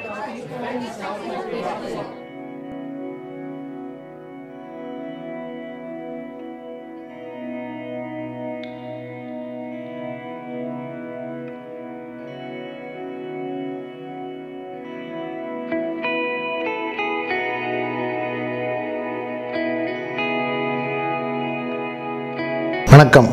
வணக்கம்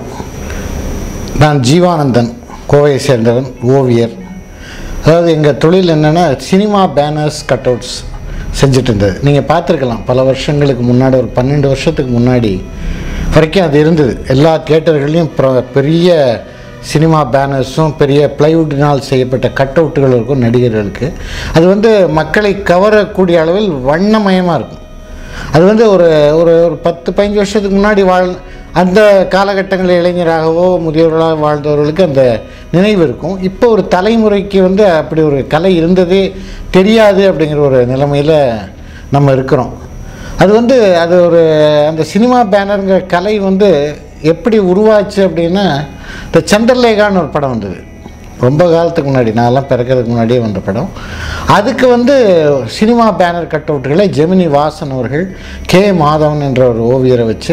நான் ஜீவானந்தன் கோவையை சேர்ந்தவன் ஓவியர் அதாவது எங்கள் தொழில் என்னென்னா சினிமா பேனர்ஸ் கட் அவுட்ஸ் செஞ்சுட்டு இருந்தது நீங்கள் பார்த்துருக்கலாம் பல வருஷங்களுக்கு முன்னாடி ஒரு பன்னெண்டு வருஷத்துக்கு முன்னாடி வரைக்கும் அது இருந்தது எல்லா தியேட்டர்கள்லையும் பிர- பெரிய சினிமா பேனர்ஸும் பெரிய பிளைவுட்டினால் செய்யப்பட்ட கட் அவுட்டுகள் இருக்கும் நடிகர்களுக்கு அது வந்து மக்களை கவரக்கூடிய அளவில் வண்ணமயமாக இருக்கும் அது வந்து ஒரு ஒரு ஒரு பத்து பதினஞ்சு வருஷத்துக்கு முன்னாடி வாழ் அந்த காலகட்டங்களில் இளைஞராகவோ முதியோர்களாக வாழ்ந்தவர்களுக்கு அந்த நினைவு இருக்கும் இப்போ ஒரு தலைமுறைக்கு வந்து அப்படி ஒரு கலை இருந்ததே தெரியாது அப்படிங்கிற ஒரு நிலைமையில் நம்ம இருக்கிறோம் அது வந்து அது ஒரு அந்த சினிமா பேனருங்கிற கலை வந்து எப்படி உருவாச்சு அப்படின்னா இந்த சந்திரலேகான்னு ஒரு படம் வந்தது ரொம்ப காலத்துக்கு முன்னாடி நான்லாம் பிறக்கிறதுக்கு முன்னாடியே வந்த படம் அதுக்கு வந்து சினிமா பேனர் கட் அவுட்டுகளை ஜெமினி வாசன் அவர்கள் கே மாதவன் என்ற ஒரு ஓவியரை வச்சு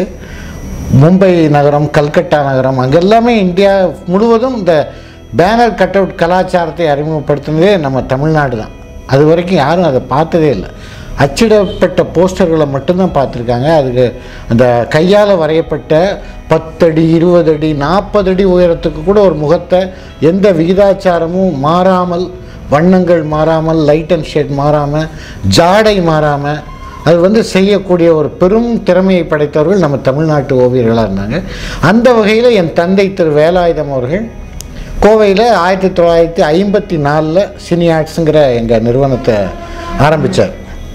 மும்பை நகரம் கல்கட்டா நகரம் அங்கே எல்லாமே இந்தியா முழுவதும் இந்த பேனர் கட் அவுட் கலாச்சாரத்தை அறிமுகப்படுத்தினதே நம்ம தமிழ்நாடு தான் அது வரைக்கும் யாரும் அதை பார்த்ததே இல்லை அச்சிடப்பட்ட போஸ்டர்களை மட்டும்தான் பார்த்துருக்காங்க அதுக்கு அந்த கையால் வரையப்பட்ட பத்தடி இருபது அடி நாற்பது அடி உயரத்துக்கு கூட ஒரு முகத்தை எந்த விகிதாச்சாரமும் மாறாமல் வண்ணங்கள் மாறாமல் லைட் அண்ட் ஷேட் மாறாமல் ஜாடை மாறாமல் அது வந்து செய்யக்கூடிய ஒரு பெரும் திறமையை படைத்தவர்கள் நம்ம தமிழ்நாட்டு ஓவியர்களாக இருந்தாங்க அந்த வகையில் என் தந்தை திரு வேலாயுதம் அவர்கள் கோவையில் ஆயிரத்தி தொள்ளாயிரத்தி ஐம்பத்தி நாலில் சினி ஆர்ட்ஸுங்கிற எங்கள் நிறுவனத்தை ஆரம்பித்தார்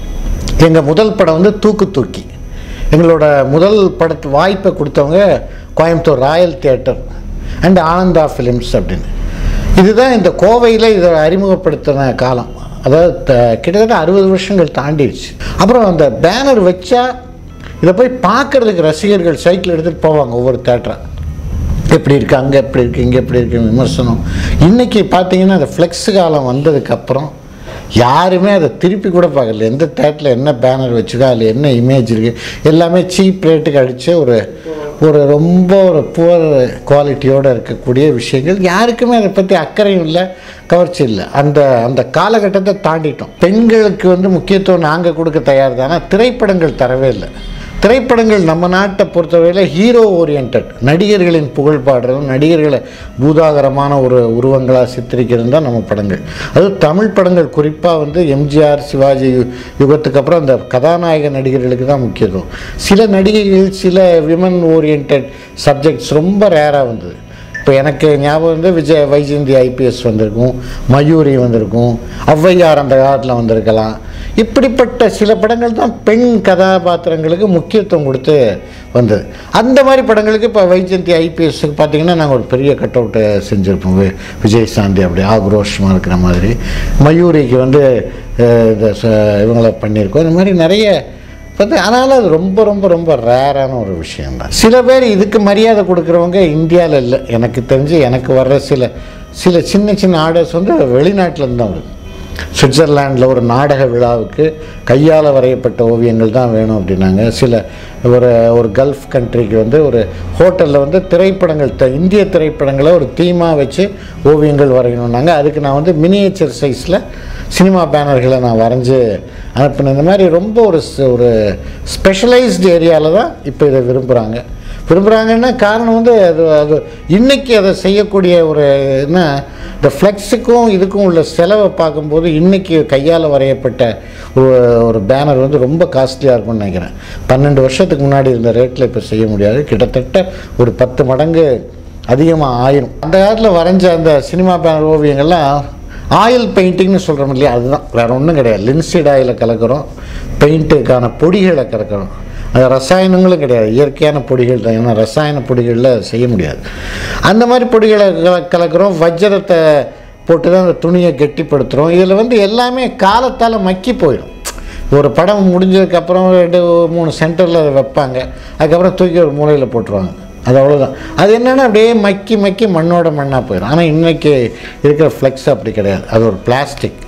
எங்கள் முதல் படம் வந்து தூக்கு தூக்கி எங்களோட முதல் படத்து வாய்ப்பை கொடுத்தவங்க Coimbatore Royal Theatre and Ananda films அப்படின்னு இதுதான் இந்த கோவையில் இதை அறிமுகப்படுத்தின காலம் அதாவது த- கிட்டத்தட்ட அறுபது வருஷங்கள் தாண்டிடுச்சு அப்புறம் அந்த பேனர் வச்சா இதை போய் பார்க்கறதுக்கு ரசிகர்கள் சைக்கிள் எடுத்துகிட்டு போவாங்க ஒவ்வொரு தேட்டராக எப்படி இருக்குது அங்கே எப்படி இருக்குது இங்கே எப்படி இருக்குது விமர்சனம் இன்றைக்கி பார்த்தீங்கன்னா அந்த ஃப்ளெக்ஸ் காலம் வந்ததுக்கப்புறம் யாருமே அதை திருப்பி கூட பார்க்கல எந்த தேட்டரில் என்ன பேனர் வச்சுக்கோ அதில் என்ன இமேஜ் இருக்குது எல்லாமே சீப் ரேட்டுக்கு அடித்து ஒரு ஒரு ரொம்ப ஒரு புவர் குவாலிட்டியோடு இருக்கக்கூடிய விஷயங்கள் யாருக்குமே அதை பற்றி அக்கறையும் இல்லை கவர்ச்சி இல்லை அந்த அந்த காலகட்டத்தை தாண்டிட்டோம் பெண்களுக்கு வந்து முக்கியத்துவம் நாங்கள் கொடுக்க தயார் தான் ஆனால் திரைப்படங்கள் தரவே இல்லை திரைப்படங்கள் நம்ம நாட்டை பொறுத்தவரையில் ஹீரோ ஓரியன்ட் நடிகர்களின் புகழ் பாடுறதும் நடிகர்களை பூதாகரமான ஒரு உருவங்களாக சித்தரிக்கிறது தான் நம்ம படங்கள் அது தமிழ் படங்கள் குறிப்பாக வந்து எம்ஜிஆர் சிவாஜி யு- யுகத்துக்கு அப்புறம் அந்த கதாநாயக நடிகர்களுக்கு தான் முக்கியத்துவம் சில நடிகைகள் சில விமன் ஓரியன்ட் சப்ஜெக்ட்ஸ் ரொம்ப ரேராக வந்தது இப்போ எனக்கு ஞாபகம் வந்து விஜய் வைஜெயந்தி ஐபிஎஸ் வந்திருக்கும் மயூரி வந்திருக்கும் ஔவையார் அந்த காலத்தில் வந்திருக்கலாம் இப்படிப்பட்ட சில படங்கள் தான் பெண் கதாபாத்திரங்களுக்கு முக்கியத்துவம் கொடுத்து வந்தது அந்த மாதிரி படங்களுக்கு இப்போ வைஜெயந்தி ஐபிஎஸ்க்கு பார்த்தீங்கன்னா நாங்கள் ஒரு பெரிய கட் அவுட்டை செஞ்சுருப்போம் வி- விஜய் சாந்தி அப்படி ஆக்ரோஷமாக இருக்கிற மாதிரி மயூரிக்கு வந்து அஹ், இந்த ச- இவங்கள பண்ணியிருக்கோம் இந்த மாதிரி நிறைய பார்த்து ஆனாலும் அது ரொம்ப ரொம்ப ரொம்ப ரேரான ஒரு விஷயம்தான் சில பேர் இதுக்கு மரியாதை கொடுக்குறவங்க இந்தியாவில் இல்லை எனக்கு தெரிஞ்சு எனக்கு வர்ற சில சில சின்ன சின்ன ஆர்டர்ஸ் வந்து வெளிநாட்டிலேருந்து தான் வருது சுவிட்சர்லாண்டில் ஒரு நாடக விழாவுக்கு கையால் வரையப்பட்ட ஓவியங்கள் தான் வேணும் அப்படின்னாங்க சில ஒரு ஒரு கல்ஃப் கண்ட்ரிக்கு வந்து ஒரு ஹோட்டலில் வந்து திரைப்படங்கள் த இந்திய திரைப்படங்களை ஒரு தீமாக வச்சு ஓவியங்கள் வரையணுன்னாங்க அதுக்கு நான் வந்து மினியேச்சர் சைஸில் சினிமா பேனர்களை நான் வரைஞ்சி அனுப்பினேன் இந்த மாதிரி ரொம்ப ஒரு ஸ்- ஒரு ஸ்பெஷலைஸ்டு ஏரியாவில் தான் இப்போ இதை விரும்புகிறாங்க விரும்புகிறாங்கன்னா காரணம் வந்து அது அது இன்னைக்கு அதை செய்யக்கூடிய ஒரு என்ன இந்த ஃப்ளெக்ஸுக்கும் இதுக்கும் உள்ள செலவை பார்க்கும்போது இன்னைக்கு கையால் வரையப்பட்ட ஒரு ஒரு பேனர் வந்து ரொம்ப காஸ்ட்லியாக இருக்கும்னு நினைக்கிறேன் பன்னெண்டு வருஷத்துக்கு முன்னாடி இருந்த ரேட்டில் இப்போ செய்ய முடியாது கிட்டத்தட்ட ஒரு பத்து மடங்கு அதிகமாக ஆயிரும் அந்த காலத்தில் வரைஞ்ச அந்த சினிமா பேனர் ஓவியங்கள்லாம் ஆயில் பெயிண்டிங்னு சொல்கிறோம் இல்லையா அதுதான் வேறு ஒன்றும் கிடையாது லின்சிட் ஆயிலை கலக்கிறோம் பெயிண்ட்டுக்கான பொடிகளை கலக்கிறோம் அது ரசாயனங்களும் கிடையாது இயற்கையான பொடிகள் தான் ஏன்னா ரசாயன பொடிகளில் செய்ய முடியாது அந்த மாதிரி பொடிகளை கல கலக்கிறோம் வஜ்ரத்தை போட்டு தான் அந்த துணியை கெட்டிப்படுத்துகிறோம் இதில் வந்து எல்லாமே காலத்தால் மக்கி போயிடும் ஒரு படம் முடிஞ்சதுக்கப்புறம் ரெண்டு மூணு சென்டரில் அதை வைப்பாங்க அதுக்கப்புறம் தூக்கி ஒரு மூலையில் போட்டுருவாங்க அது அவ்வளோதான் அது என்னென்னா அப்படியே மக்கி மக்கி மண்ணோட மண்ணாக போயிடும் ஆனால் இன்றைக்கி இருக்கிற ஃப்ளெக்ஸ் அப்படி கிடையாது அது ஒரு பிளாஸ்டிக்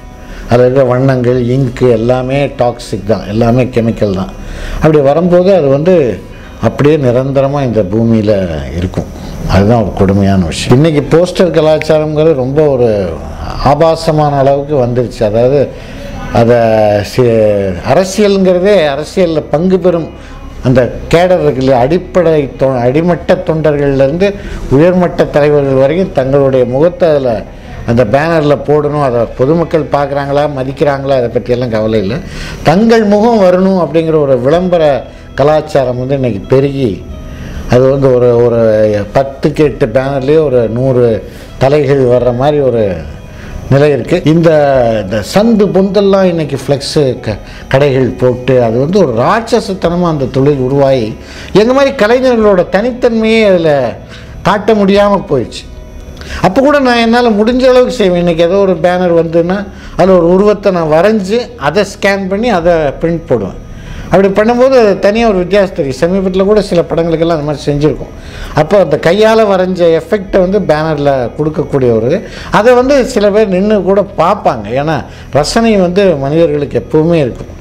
அதில் இருக்கிற வண்ணங்கள் இங்கு எல்லாமே டாக்ஸிக் தான் எல்லாமே கெமிக்கல் தான் அப்படி வரும்போது அது வந்து அப்படியே நிரந்தரமாக இந்த பூமியில் இருக்கும் அதுதான் ஒரு கொடுமையான விஷயம் இன்றைக்கி போஸ்டர் கலாச்சாரங்கிறது ரொம்ப ஒரு ஆபாசமான அளவுக்கு வந்துருச்சு அதாவது அதை சி- அரசியலுங்கிறதே அரசியலில் பங்கு பெறும் அந்த கேடர் இருக்கு இல்லையா அடிப்படை தொ அடிமட்ட தொண்டர்கள்லேருந்து உயர்மட்ட தலைவர்கள் வரைக்கும் தங்களுடைய முகத்தை அதில் அந்த பேனரில் போடணும் அதை பொதுமக்கள் பார்க்குறாங்களா மதிக்கிறாங்களா அதை பற்றியெல்லாம் கவலை இல்லை தங்கள் முகம் வரணும் அப்படிங்கிற ஒரு விளம்பர கலாச்சாரம் வந்து இன்றைக்கி பெருகி அது வந்து ஒரு ஒரு பத்துக்கு எட்டு பேனர்லேயே ஒரு நூறு தலைகள் வர்ற மாதிரி ஒரு நிலை இருக்குது இந்த இந்த சந்து பொந்தெல்லாம் இன்னைக்கு ஃப்ளெக்ஸு க கடைகள் போட்டு அது வந்து ஒரு ராட்சசத்தனமாக அந்த தொழில் உருவாகி எங்கள் மாதிரி கலைஞர்களோட தனித்தன்மையே அதில் காட்ட முடியாமல் போயிடுச்சு அப்போ கூட நான் என்னால் முடிஞ்ச அளவுக்கு செய்வேன் இன்றைக்கி ஏதோ ஒரு பேனர் வந்துன்னா அதில் ஒரு உருவத்தை நான் வரைஞ்சி அதை ஸ்கேன் பண்ணி அதை பிரிண்ட் போடுவேன் அப்படி பண்ணும்போது அது தனியாக ஒரு வித்தியாசம் தெரியும் சமீபத்தில் கூட சில படங்களுக்கெல்லாம் அந்த மாதிரி செஞ்சுருக்கோம் அப்போ அந்த கையால் வரைஞ்ச எஃபெக்டை வந்து பேனரில் கொடுக்கக்கூடிய ஒரு இது. அதை வந்து சில பேர் நின்று கூட பார்ப்பாங்க ஏன்னா ரசனை வந்து மனிதர்களுக்கு எப்பவுமே இருக்கும்